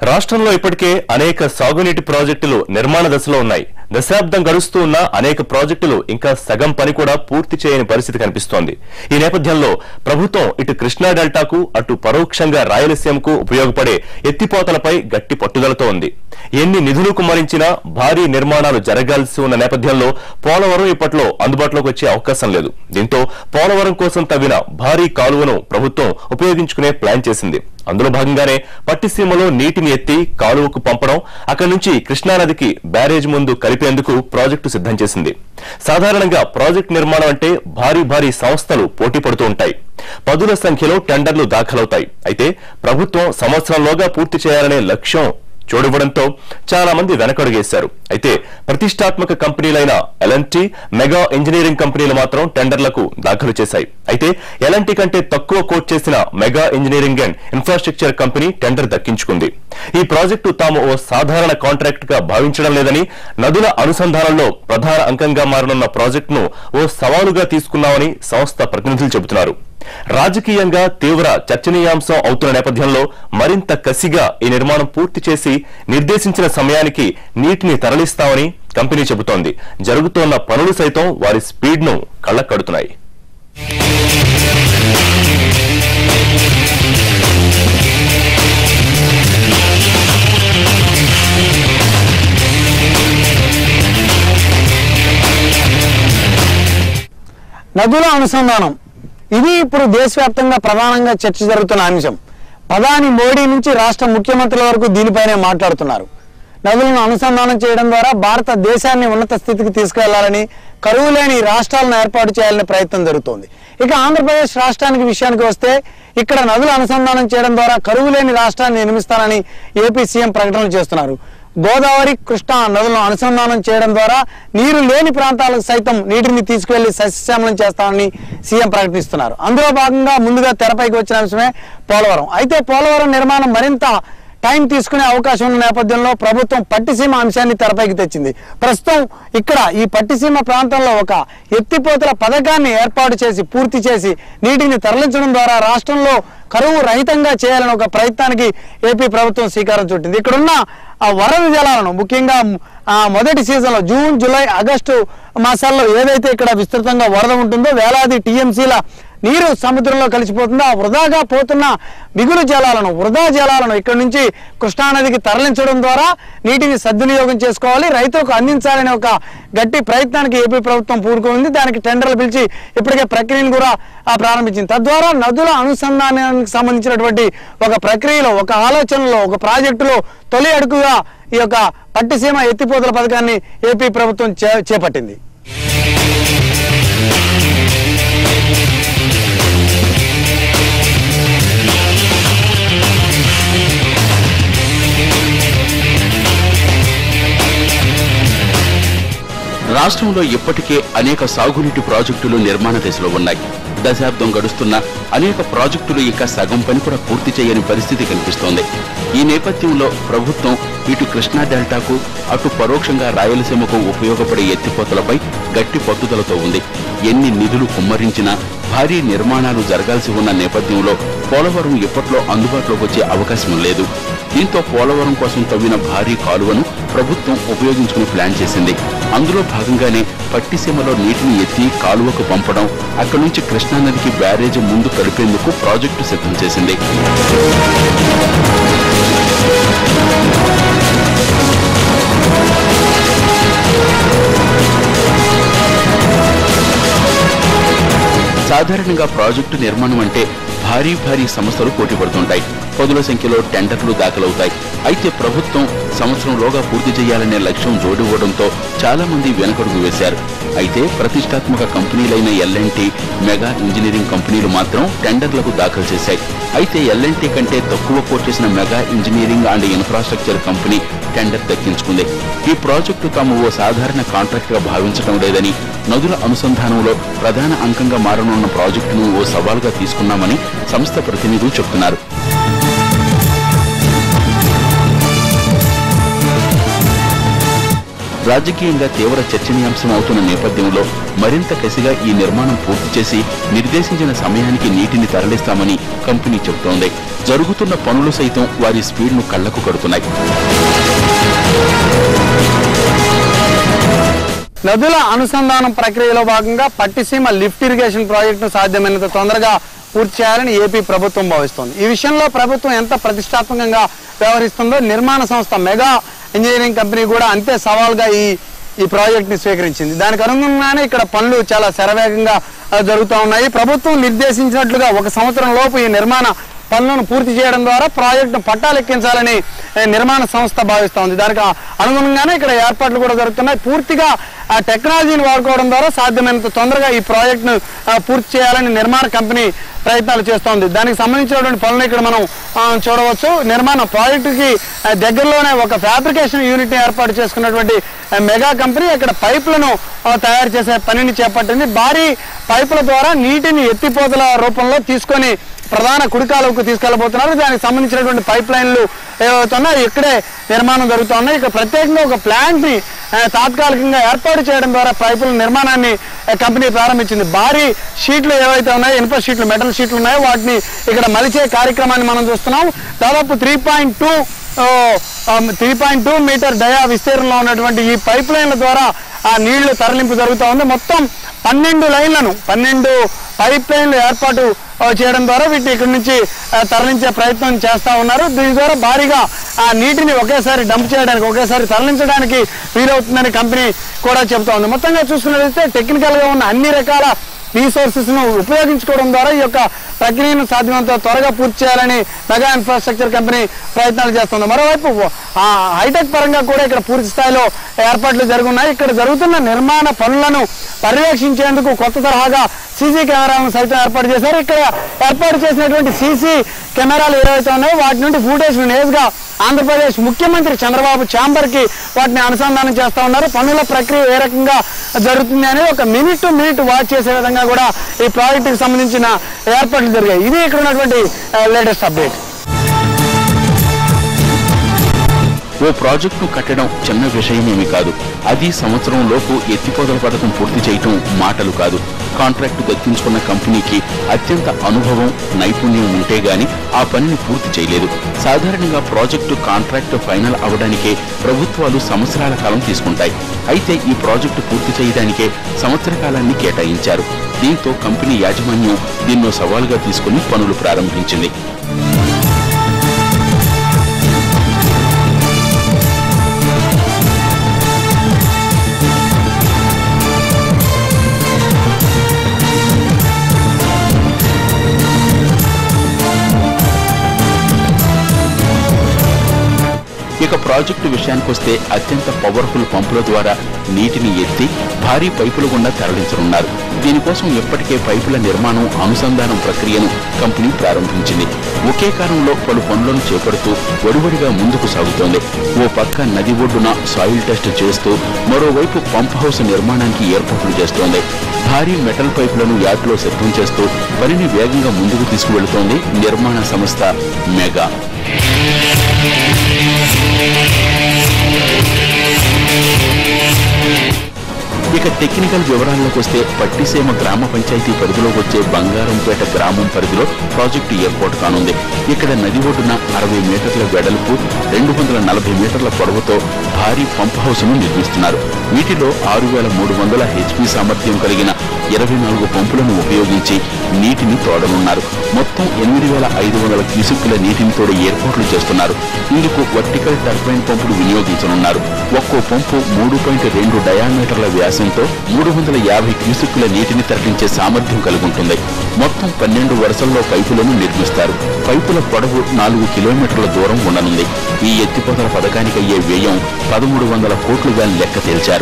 రాష్ట్రంలో ఇప్పటికే అనేక సాగునీటి ప్రాజెక్టులు నిర్మాణ దశలో ఉన్నాయి దశాబ్దం గడుస్తూ ఉన్న అనేక ప్రాజెక్టులు ఇంకా సగం పని కూడా పూర్తి చేయని పరిస్థితి కనిపిస్తోంది ఈ నేపథ్యంలో ప్రభుత్వం ఇటు కృష్ణా డెల్టాకు అటు పరోక్షంగా రాయలసీమకు ఉపయోగపడే ఎత్తిపోతలపై గట్టి పట్టుదలతో ఉంది ఎన్ని నిధులు కుమ్మరించినా భారీ నిర్మాణాలు జరగాల్సి ఉన్న నేపథ్యంలో పోలవరం ఇప్పట్లో అందుబాటులోకి వచ్చే అవకాశం లేదు దీంతో పోలవరం కోసం తవ్విన భారీ కాలువను ప్రభుత్వం ఉపయోగించుకునే ప్లాన్ చేసింది అందులో భాగంగానే పట్టిసీమలో నీటిని ఎత్తి కాలువకు పంపడం అక్కడి నుంచి కృష్ణానదికి బ్యారేజ్ ముందు కలిపేందుకు ప్రాజెక్టు సిద్ధం చేసింది సాధారణంగా ప్రాజెక్టు నిర్మాణం అంటే భారీ భారీ సంస్థలు పోటీ పడుతూ ఉంటాయి పదుల సంఖ్యలో టెండర్లు దాఖలవుతాయి అయితే ప్రభుత్వం సంవత్సరంలోగా పూర్తి చేయాలనే లక్ష్యం చూడవడంతో చాలా మంది వెనకడుగేశారు అయితే ప్రతిష్టాత్మక కంపెనీలైన ఎల్ఎన్టీ మెగా ఇంజనీరింగ్ కంపెనీలు మాత్రం టెండర్లకు దాఖలు చేశాయి అయితే ఎల్ఎన్టీ కంటే తక్కువ కోట్ చేసిన Mega engineering and infrastructure company tender దక్కించుకుంది ఈ ప్రాజెక్టు తాము ఓ సాధారణ కాంట్రాక్ట్ గా భావించడం లేదని నదుల అనుసంధానంలో ప్రధాన అంకంగా మారనున్న ప్రాజెక్టును ఓ సవాలుగా తీసుకున్నామని సంస్థ ప్రతినిధులు చెబుతున్నారు రాజకీయంగా తీవ్ర చర్చనీయాంశం అవుతున్న నేపథ్యంలో మరింత కసిగా ఈ నిర్మాణం పూర్తి చేసి నిర్దేశించిన సమయానికి నీటిని తరలిస్తామని కంపెనీ చెబుతోంది జరుగుతోన్న పనులు సైతం వారి స్పీడ్ ను కళ్లకడుతున్నాయి నదుల అనుసంధానం ఇది ఇప్పుడు దేశవ్యాప్తంగా ప్రధానంగా చర్చ జరుగుతున్న అంశం ప్రధాని మోడీ నుంచి రాష్ట్ర ముఖ్యమంత్రుల వరకు దీనిపైనే మాట్లాడుతున్నారు నదులను అనుసంధానం చేయడం ద్వారా భారతదేశాన్ని ఉన్నత స్థితికి తీసుకెళ్లాలని కరువు లేని రాష్ట్రాలను ఏర్పాటు చేయాలనే ప్రయత్నం జరుగుతోంది ఇక ఆంధ్రప్రదేశ్ రాష్ట్రానికి విషయానికి వస్తే ఇక్కడ నదుల అనుసంధానం చేయడం ద్వారా కరువు లేని రాష్ట్రాన్ని నిర్మిస్తానని ఏపీ సీఎం ప్రకటనలు చేస్తున్నారు గోదావరి కృష్ణా నదులను అనుసంధానం చేయడం ద్వారా నీరు లేని ప్రాంతాలకు సైతం నీటిని తీసుకువెళ్లి సస్యశ్యామలం చేస్తామని సీఎం ప్రకటిస్తున్నారు అందులో భాగంగా ముందుగా తెరపైకి వచ్చిన అంశమే పోలవరం అయితే పోలవరం నిర్మాణం మరింత టైం తీసుకునే అవకాశం ఉన్న నేపథ్యంలో ప్రభుత్వం పట్టిసీమ అంశాన్ని తెరపైకి తెచ్చింది ప్రస్తుతం ఇక్కడ ఈ పట్టిసీమ ప్రాంతంలో ఒక ఎత్తిపోతల పథకాన్ని ఏర్పాటు చేసి పూర్తి చేసి నీటిని తరలించడం ద్వారా రాష్ట్రంలో కరువు రహితంగా చేయాలని ఒక ప్రయత్నానికి ఏపీ ప్రభుత్వం శ్రీకారం చుట్టింది ఇక్కడున్న ఆ వరద జలాలను ముఖ్యంగా ఆ మొదటి సీజన్లో జూన్ జూలై ఆగస్టు మాసాల్లో ఏదైతే ఇక్కడ విస్తృతంగా వరద ఉంటుందో వేలాది టీఎంసీల నీరు సముద్రంలో కలిసిపోతుందో ఆ వృధాగా పోతున్న మిగులు జలాలను వృధా జలాలను ఇక్కడ నుంచి కృష్ణానదికి తరలించడం ద్వారా నీటిని సద్వినియోగం చేసుకోవాలి రైతులకు అందించాలనే ఒక గట్టి ప్రయత్నానికి ఏపీ ప్రభుత్వం పూనుకుంది దానికి టెండర్లు పిలిచి ఇప్పటికే ప్రక్రియను కూడా ఆ, ప్రారంభించింది తద్వారా నదుల అనుసంధానానికి సంబంధించినటువంటి ఒక ప్రక్రియలో ఒక ఆలోచనలో ఒక ప్రాజెక్టులో తొలి అడుగుగా ఈ యొక్క పట్టిసీమ ఎత్తిపోతల పథకాన్ని ఏపీ ప్రభుత్వం చే- చేపట్టింది రాష్ట్రంలో ఇప్పటికే అనేక సాగునీటి ప్రాజెక్టులు నిర్మాణ దశలో ఉన్నాయి దశాబ్దం గడుస్తున్న అనేక ప్రాజెక్టులు ఇంకా సగం పని కూడా పూర్తి చేయని పరిస్థితి కనిపిస్తోంది ఈ నేపథ్యంలో ప్రభుత్వం ఇటు కృష్ణా డెల్టాకు అటు పరోక్షంగా రాయలసీమకు ఉపయోగపడే ఎత్తిపోతలపై గట్టి పట్టుదలతో ఉంది ఎన్ని నిధులు కుమ్మరించినా భారీ నిర్మాణాలు జరగాల్సి ఉన్న నేపథ్యంలో పోలవరం ఇప్పట్లో అందుబాటులోకి వచ్చే అవకాశం లేదు దీంతో పోలవరం కోసం తవ్విన భారీ కాలువను ప్రభుత్వం ఉపయోగించుకుని ప్లాన్ చేసింది అందులో భాగంగానే పట్టిసీమలో నీటిని ఎత్తి కాలువకు పంపడం అక్కడి నుంచి కృష్ణానదికి బ్యారేజ్ ముందు కలిపేందుకు ప్రాజెక్టు సిద్ధం చేసింది సాధారణంగా ప్రాజెక్టు నిర్మాణం అంటే భారీ భారీ సంస్థలు పోటీ పడుతుంటాయి పదుల సంఖ్యలో టెండర్లు దాఖలవుతాయి అయితే ప్రభుత్వం సంవత్సరంలోగా పూర్తి చేయాలనే లక్ష్యం జోడివ్వడంతో చాలా మంది వెనకడుగు వేశారు అయితే ప్రతిష్టాత్మక కంపెనీలైన ఎల్ఎన్టీ మెగా ఇంజనీరింగ్ కంపెనీలు మాత్రం టెండర్లకు దాఖలు చేశాయి అయితే ఎల్ఎన్టీ కంటే తక్కువ కోట్ చేసిన Mega engineering and infrastructure company tender దక్కించుకుంది ఈ ప్రాజెక్టు తాము ఓ సాధారణ కాంట్రాక్ట్ గా భావించడం లేదని నదుల అనుసంధానంలో ప్రధాన అంకంగా మారనున్న ప్రాజెక్టును ఓ సవాలుగా తీసుకున్నామని సంస్థ ప్రతినిధులు చెబుతున్నారు రాజకీయంగా తీవ్ర చర్చనీయాంశం అవుతున్న నేపథ్యంలో మరింత కసిగా ఈ నిర్మాణం పూర్తి చేసి నిర్దేశించిన సమయానికి నీటిని తరలిస్తామని కంపెనీ చెబుతోంది జరుగుతున్న పనులు సైతం వారి స్పీడ్ను కళ్లకు కడుతున్నాయి నదుల అనుసంధానం ప్రక్రియలో భాగంగా పట్టిసీమ లిఫ్ట్ ఇరిగేషన్ ప్రాజెక్టును సాధ్యమైనంత తొందరగా పూర్తి చేయాలని ఏపీ ప్రభుత్వం భావిస్తోంది ఈ విషయంలో ప్రభుత్వం ఎంత ప్రతిష్టాత్మకంగా వ్యవహరిస్తుందో నిర్మాణ సంస్థ మెగా ఇంజనీరింగ్ కంపెనీ కూడా అంతే సవాల్గా ఈ ఈ ప్రాజెక్ట్ ని స్వీకరించింది దానికి అనుగుణంగానే ఇక్కడ పనులు చాలా శరవేగంగా ఆ, జరుగుతూ ఉన్నాయి ప్రభుత్వం నిర్దేశించినట్లుగా ఒక సంవత్సరం లోపు ఈ నిర్మాణ పనులను పూర్తి చేయడం ద్వారా ప్రాజెక్టును పట్టాలెక్కించాలని ఏ, నిర్మాణ సంస్థ భావిస్తోంది దానికి ఆ- అనుగుణంగానే ఇక్కడ ఏర్పాట్లు కూడా జరుగుతున్నాయి పూర్తిగా ఆ టెక్నాలజీని వాడుకోవడం ద్వారా సాధ్యమైనంత తొందరగా ఈ ప్రాజెక్టును ఆ, పూర్తి చేయాలని నిర్మాణ కంపెనీ ప్రయత్నాలు చేస్తోంది దానికి సంబంధించినటువంటి పనులు ఇక్కడ మనం ఆ, చూడవచ్చు నిర్మాణ ప్రాజెక్టుకి ఆ, దగ్గరలోనే ఒక ఫ్యాబ్రికేషన్ యూనిట్ ఏర్పాటు చేసుకున్నటువంటి ఆ, మెగా కంపెనీ ఇక్కడ పైపులను ఆ, తయారు చేసే పనిని చేపట్టింది భారీ పైపుల ద్వారా నీటిని ఎత్తిపోతల రూపంలో తీసుకొని ప్రధాన కుడికాలకు తీసుకెళ్లబోతున్నారు దానికి సంబంధించినటువంటి పైప్ లైన్లు ఏవవుతున్నాయో ఇక్కడే నిర్మాణం జరుగుతున్నాయి ఇక్కడ ప్రత్యేకంగా ఒక ప్లాంట్ ని ఆ, తాత్కాలికంగా ఏర్పాటు చేయడం ద్వారా పైపుల నిర్మాణాన్ని ఆ, కంపెనీ ప్రారంభించింది భారీ షీట్లు ఏవైతే ఉన్నాయో ఇనుప షీట్లు మెటల్ షీట్లు ఉన్నాయో వాటిని ఇక్కడ మలిచే కార్యక్రమాన్ని మనం చూస్తున్నాం దాదాపు three point two three point two meter dia విస్తీర్ణంలో ఉన్నటువంటి ఈ పైప్ లైన్ల ద్వారా ఆ నీళ్లు తరలింపు జరుగుతూ ఉంది మొత్తం పన్నెండు లైన్లను పన్నెండు పైప్ లైన్లు ఏర్పాటు ఆ, చేయడం ద్వారా వీటిని ఇక్కడి నుంచి ఆ, తరలించే ప్రయత్నం చేస్తా ఉన్నారు దీని ద్వారా భారీగా ఆ నీటిని ఒకేసారి డంప్ చేయడానికి ఒకేసారి తరలించడానికి వీలవుతుందని కంపెనీ కూడా చెబుతా ఉంది మొత్తంగా చూసుకున్నట్లయితే టెక్నికల్ గా ఉన్న అన్ని రకాల రీసోర్సెస్ ను ఉపయోగించుకోవడం ద్వారా ఈ యొక్క ప్రక్రియను సాధ్యమంత త్వరగా పూర్తి చేయాలని మెగా ఇన్ఫ్రాస్ట్రక్చర్ కంపెనీ ప్రయత్నాలు చేస్తుంది మరోవైపు ఆ హైటెక్ పరంగా కూడా ఇక్కడ పూర్తి స్థాయిలో ఏర్పాట్లు జరుగున్నాయి ఇక్కడ జరుగుతున్న నిర్మాణ పనులను పర్యవేక్షించేందుకు కొత్త తరహాగా సీసీ కెమెరాలను సైతం ఏర్పాటు చేశారు ఇక్కడ ఏర్పాటు చేసినటువంటి సీసీ కెమెరాలు ఏవైతే ఉన్నాయో వాటి నుండి ఫుటేజ్ నేరుగా ఆంధ్రప్రదేశ్ ముఖ్యమంత్రి చంద్రబాబు ఛాంబర్ కి వాటిని అనుసంధానం చేస్తా ఉన్నారు పనుల ప్రక్రియ ఏ రకంగా జరుగుతుంది అనేది ఒక మినిట్ టు మినిట్ వాచ్ చేసే విధంగా కూడా ఈ ప్రాజెక్ట్ కి సంబంధించిన ఏర్పాట్లు జరిగాయి ఇది ఇక్కడ ఉన్నటువంటి లేటెస్ట్ అప్డేట్ ఓ ప్రాజెక్టును కట్టడం చిన్న విషయమేమి కాదు అది సంవత్సరం లోపు ఎత్తిపోతల పథకం పూర్తి చేయటం మాటలు కాదు కాంట్రాక్టు దక్కించుకున్న కంపెనీకి అత్యంత అనుభవం నైపుణ్యం ఉంటే గాని ఆ పనిని పూర్తి చేయలేదు సాధారణంగా ప్రాజెక్టు కాంట్రాక్టు ఫైనల్ అవడానికే ప్రభుత్వాలు సంవత్సరాల కాలం తీసుకుంటాయి అయితే ఈ ప్రాజెక్టు పూర్తి చేయడానికే సంవత్సర కాలాన్ని కేటాయించారు దీంతో కంపెనీ యాజమాన్యం దీన్నో సవాలుగా తీసుకుని పనులు ప్రారంభించింది ఇక ప్రాజెక్టు విషయానికొస్తే అత్యంత పవర్ఫుల్ పంపుల ద్వారా నీటిని ఎత్తి భారీ పైపుల గుండా తరలించనున్నారు దీనికోసం ఇప్పటికే పైపుల నిర్మాణం అనుసంధానం ప్రక్రియను కంపెనీ ప్రారంభించింది ఒకే కాలంలో పలు పనులను చేపడుతూ వడివడిగా ముందుకు సాగుతోంది ఓ పక్క నది ఒడ్డున సాయిల్ టెస్ట్ చేస్తూ మరోవైపు పంప్ హౌస్ నిర్మాణానికి ఏర్పాట్లు చేస్తోంది భారీ మెటల్ పైపులను యార్డ్లో సిద్ధం చేస్తూ పనిని వేగంగా ముందుకు తీసుకువెళుతోంది నిర్మాణ సంస్థ మెగా ఇక టెక్నికల్ వివరాల్లోకి వస్తే పట్టిసీమ గ్రామ పంచాయతీ పరిధిలోకి వచ్చే బంగారంపేట గ్రామం పరిధిలో ప్రాజెక్టు ఏర్పాటు కానుంది ఇక్కడ నది ఒడ్డున అరవై మీటర్ల వెడల్పు రెండు వందల నలభై మీటర్ల పొడవుతో భారీ పంప్ హౌస్ ను నిర్మిస్తున్నారు వీటిలో ఆరు వేల మూడు వందల హెచ్పి సామర్థ్యం కలిగిన ఇరవై నాలుగు పంపులను ఉపయోగించి నీటిని తోడనున్నారు మొత్తం ఎనిమిది వేల ఐదు వందల క్యూసెక్కుల నీటిని తోడే ఏర్పాట్లు చేస్తున్నారు ఇందుకు వర్టికల్ టర్బైన్ పంపులు వినియోగించనున్నారు ఒక్కో పంపు మూడు పాయింట్ రెండు డయామీటర్ల వ్యాసంతో మూడు వందల యాభై క్యూసెక్కుల నీటిని తరలించే సామర్థ్యం కలిగి ఉంటుంది మొత్తం పన్నెండు వరుసల్లో పైపులను నిర్మిస్తారు పైపుల పొడవు నాలుగు కిలోమీటర్ల దూరం ఉండనుంది ఈ ఎత్తిపోతల పథకానికి అయ్యే వ్యయం పదమూడు వందల కోట్లుగా లెక్క తేల్చారు